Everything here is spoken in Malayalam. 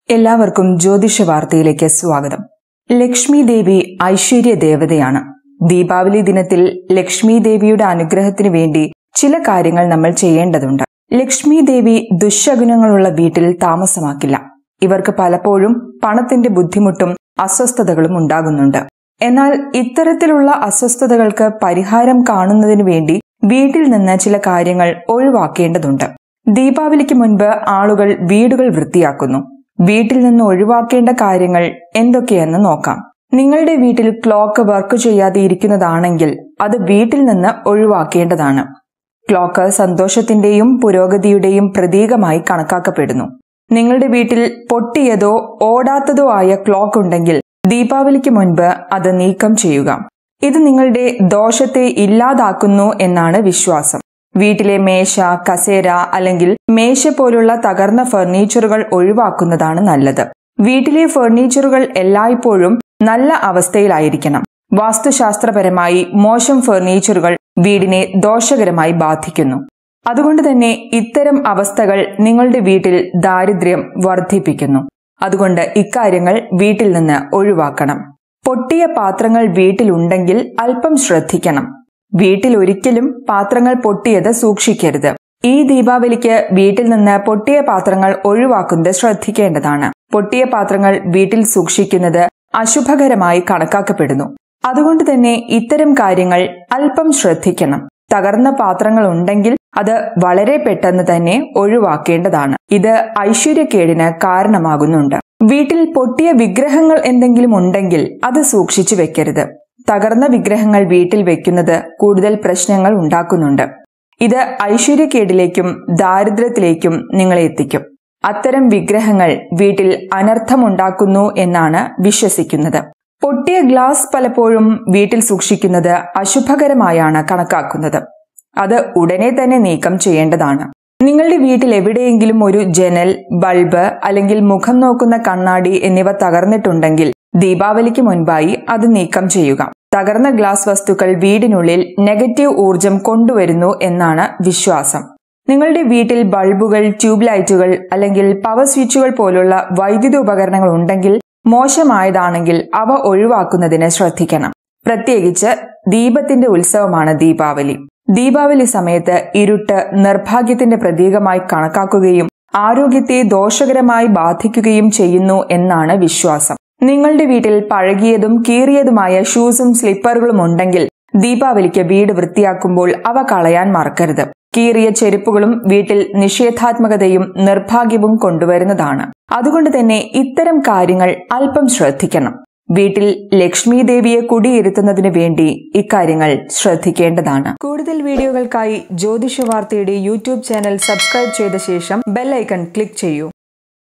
എല്ലാവർക്കും ജ്യോതിഷ വാർത്തയിലേക്ക് സ്വാഗതം ലക്ഷ്മി ദേവി ഐശ്വര്യ ദേവതയാണ് ദീപാവലി ദിനത്തിൽ ലക്ഷ്മി ദേവിയുടെ അനുഗ്രഹത്തിനു വേണ്ടി ചില കാര്യങ്ങൾ നമ്മൾ ചെയ്യേണ്ടതുണ്ട് ലക്ഷ്മി ദേവി ദുശകുനങ്ങളുള്ള വീട്ടിൽ താമസമാക്കില്ല ഇവർക്ക് പലപ്പോഴും പണത്തിന്റെ ബുദ്ധിമുട്ടും അസ്വസ്ഥതകളും ഉണ്ടാകുന്നുണ്ട് എന്നാൽ ഇത്തരത്തിലുള്ള അസ്വസ്ഥതകൾക്ക് പരിഹാരം കാണുന്നതിനു വേണ്ടി വീട്ടിൽ നിന്ന് ചില കാര്യങ്ങൾ ഒഴിവാക്കേണ്ടതുണ്ട് ദീപാവലിക്ക് മുൻപ് ആളുകൾ വീടുകൾ വൃത്തിയാക്കുന്നു വീട്ടിൽ നിന്ന് ഒഴിവാക്കേണ്ട കാര്യങ്ങൾ എന്തൊക്കെയെന്ന് നോക്കാം നിങ്ങളുടെ വീട്ടിൽ ക്ലോക്ക് വർക്ക് ചെയ്യാതെ ഇരിക്കുന്നതാണെങ്കിൽ അത് വീട്ടിൽ നിന്ന് ഒഴിവാക്കേണ്ടതാണ് ക്ലോക്ക് സന്തോഷത്തിന്റെയും പുരോഗതിയുടെയും പ്രതീകമായി കണക്കാക്കപ്പെടുന്നു നിങ്ങളുടെ വീട്ടിൽ പൊട്ടിയതോ ഓടാത്തതോ ആയ ക്ലോക്ക് ഉണ്ടെങ്കിൽ ദീപാവലിക്ക് മുൻപ് അത് നീക്കം ചെയ്യുക ഇത് നിങ്ങളുടെ ദോഷത്തെ ഇല്ലാതാക്കുന്നു എന്നാണ് വിശ്വാസം വീട്ടിലെ മേശ കസേര അല്ലെങ്കിൽ മേശ പോലുള്ള തകർന്ന ഫർണിച്ചറുകൾ ഒഴിവാക്കുന്നതാണ് നല്ലത് വീട്ടിലെ ഫർണിച്ചറുകൾ എല്ലായ്പ്പോഴും നല്ല അവസ്ഥയിലായിരിക്കണം വാസ്തുശാസ്ത്രപരമായി മോശം ഫർണിച്ചറുകൾ വീടിനെ ദോഷകരമായി ബാധിക്കുന്നു അതുകൊണ്ട് തന്നെ ഇത്തരം അവസ്ഥകൾ നിങ്ങളുടെ വീട്ടിൽ ദാരിദ്ര്യം വർദ്ധിപ്പിക്കുന്നു അതുകൊണ്ട് ഇക്കാര്യങ്ങൾ വീട്ടിൽ നിന്ന് ഒഴിവാക്കണം പൊട്ടിയ പാത്രങ്ങൾ വീട്ടിലുണ്ടെങ്കിൽ അല്പം ശ്രദ്ധിക്കണം വീട്ടിൽ ഒരിക്കലും പാത്രങ്ങൾ പൊട്ടിയത് സൂക്ഷിക്കരുത് ഈ ദീപാവലിക്ക് വീട്ടിൽ നിന്ന് പൊട്ടിയ പാത്രങ്ങൾ ഒഴിവാക്കുന്നത് ശ്രദ്ധിക്കേണ്ടതാണ് പൊട്ടിയ പാത്രങ്ങൾ വീട്ടിൽ സൂക്ഷിക്കുന്നത് അശുഭകരമായി കണക്കാക്കപ്പെടുന്നു അതുകൊണ്ട് തന്നെ ഇത്തരം കാര്യങ്ങൾ അല്പം ശ്രദ്ധിക്കണം തകർന്ന പാത്രങ്ങൾ ഉണ്ടെങ്കിൽ അത് വളരെ പെട്ടെന്ന് തന്നെ ഒഴിവാക്കേണ്ടതാണ് ഇത് ഐശ്വര്യക്കേടിന് കാരണമാകുന്നുണ്ട് വീട്ടിൽ പൊട്ടിയ വിഗ്രഹങ്ങൾ എന്തെങ്കിലും ഉണ്ടെങ്കിൽ അത് സൂക്ഷിച്ചു വെക്കരുത് തകർന്ന വിഗ്രഹങ്ങൾ വീട്ടിൽ വെക്കുന്നത് കൂടുതൽ പ്രശ്നങ്ങൾ ഉണ്ടാക്കുന്നുണ്ട് ഇത് ഐശ്വര്യക്കേടിലേക്കും ദാരിദ്ര്യത്തിലേക്കും നിങ്ങളെ എത്തിക്കും അത്തരം വിഗ്രഹങ്ങൾ വീട്ടിൽ അനർത്ഥമുണ്ടാക്കുന്നു എന്നാണ് വിശ്വസിക്കുന്നത് പൊട്ടിയ ഗ്ലാസ് പലപ്പോഴും വീട്ടിൽ സൂക്ഷിക്കുന്നത് അശുഭകരമായാണ് കണക്കാക്കുന്നത് അത് ഉടനെ തന്നെ നീക്കം ചെയ്യേണ്ടതാണ് നിങ്ങളുടെ വീട്ടിൽ എവിടെയെങ്കിലും ഒരു ജനൽ ബൾബ് അല്ലെങ്കിൽ മുഖം നോക്കുന്ന കണ്ണാടി എന്നിവ തകർന്നിട്ടുണ്ടെങ്കിൽ ദീപാവലിക്ക് മുൻപായി അത് നീക്കം ചെയ്യുക തകർന്ന ഗ്ലാസ് വസ്തുക്കൾ വീടിനുള്ളിൽ നെഗറ്റീവ് ഊർജം കൊണ്ടുവരുന്നു എന്നാണ് വിശ്വാസം നിങ്ങളുടെ വീട്ടിൽ ബൾബുകൾ ട്യൂബ് ലൈറ്റുകൾ അല്ലെങ്കിൽ പവർ സ്വിച്ചുകൾ പോലുള്ള വൈദ്യുത ഉപകരണങ്ങൾ ഉണ്ടെങ്കിൽ മോശമായതാണെങ്കിൽ അവ ഒഴിവാക്കുന്നതിന് ശ്രദ്ധിക്കണം പ്രത്യേകിച്ച് ദീപത്തിന്റെ ഉത്സവമാണ് ദീപാവലി ദീപാവലി സമയത്ത് ഇരുട്ട് നിർഭാഗ്യത്തിന്റെ പ്രതീകമായി കണക്കാക്കുകയും ആരോഗ്യത്തെ ദോഷകരമായി ബാധിക്കുകയും ചെയ്യുന്നു എന്നാണ് വിശ്വാസം നിങ്ങളുടെ വീട്ടിൽ പഴകിയതും കീറിയതുമായ ഷൂസും സ്ലിപ്പറുകളും ഉണ്ടെങ്കിൽ ദീപാവലിക്ക് വീട് വൃത്തിയാക്കുമ്പോൾ അവ കളയാൻ മറക്കരുത് കീറിയ ചെരുപ്പുകളും വീട്ടിൽ നിഷേധാത്മകതയും നിർഭാഗ്യവും കൊണ്ടുവരുന്നതാണ് അതുകൊണ്ട് തന്നെ ഇത്തരം കാര്യങ്ങൾ അല്പം ശ്രദ്ധിക്കണം വീട്ടിൽ ലക്ഷ്മി ദേവിയെ കുടിയിരുത്തുന്നതിന് വേണ്ടി ഇക്കാര്യങ്ങൾ ശ്രദ്ധിക്കേണ്ടതാണ് കൂടുതൽ വീഡിയോകൾക്കായി ജ്യോതിഷ വാർത്തയുടെ യൂട്യൂബ് ചാനൽ സബ്സ്ക്രൈബ് ചെയ്ത ശേഷം ബെൽ ഐക്കൺ ക്ലിക്ക് ചെയ്യൂ